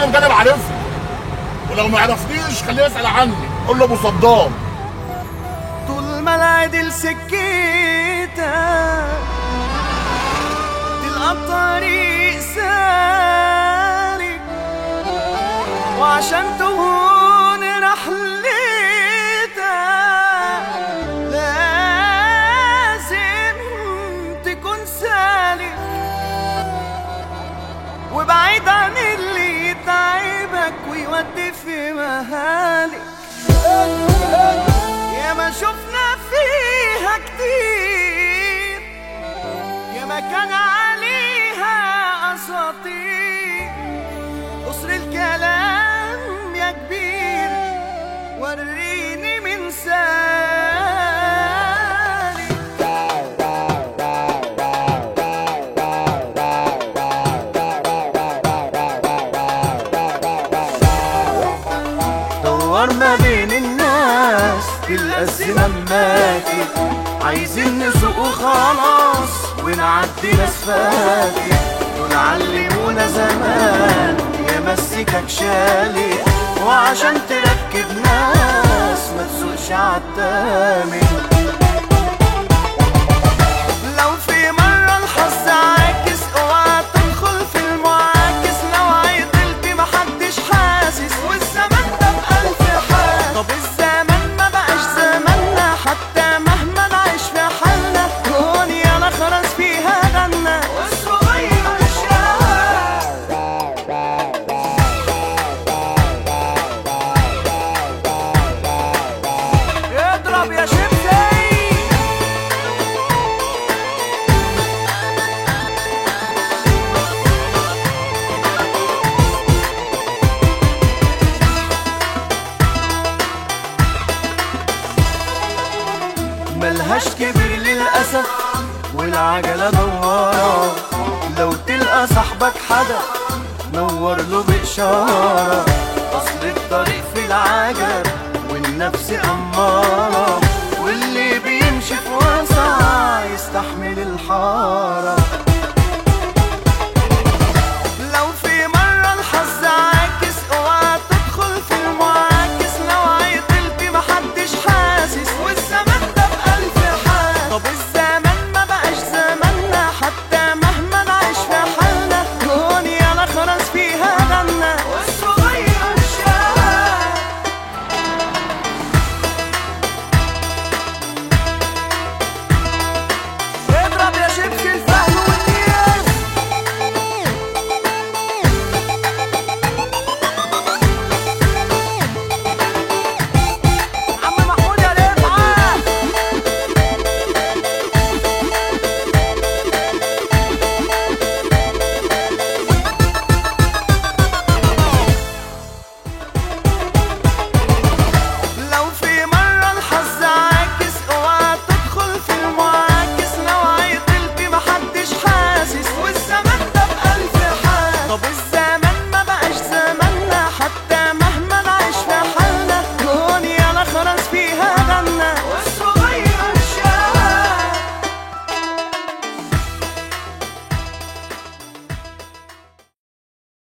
مكان انا بعرفه ولو ما عرفنيش خليه يسال عني قول له ابو صدام طول ما العدل سكيتك تلقى الطريق سالك وعشان تهون رحلتك لازم تكون سالك وبعيد عن اللي يتعبك ويودي في مهالك يا ما شفنا فيها كتير يا ما كان عليها اساطير قصر الكلام يا كبير وريني من سالي دور ما بين الناس تلقى الزمام ماكي عايزين نسوق وخلاص ونعدي ناس فاكي دول علمونا زمان يمسكك شالي وعشان تركب ناس ما تسوقش عالتامي لو في مرة الحظ عاكس اوعى تدخل في المعاكس لو عيطلت محدش حاسس والزمن ده بألف حال طب الزمن ما بقاش زماننا حتى مهما نعيش في حالنا دنيا انا خلاص فيها غنى والصغير مش اضرب يا شمسي ملهاش كبير للأسف والعجلة دوارة لو تلقى صاحبك حدا نور له بإشارة أصل الطريق في العجل والنفس أمارة واللي بيمشي في وسع يستحمل الحارة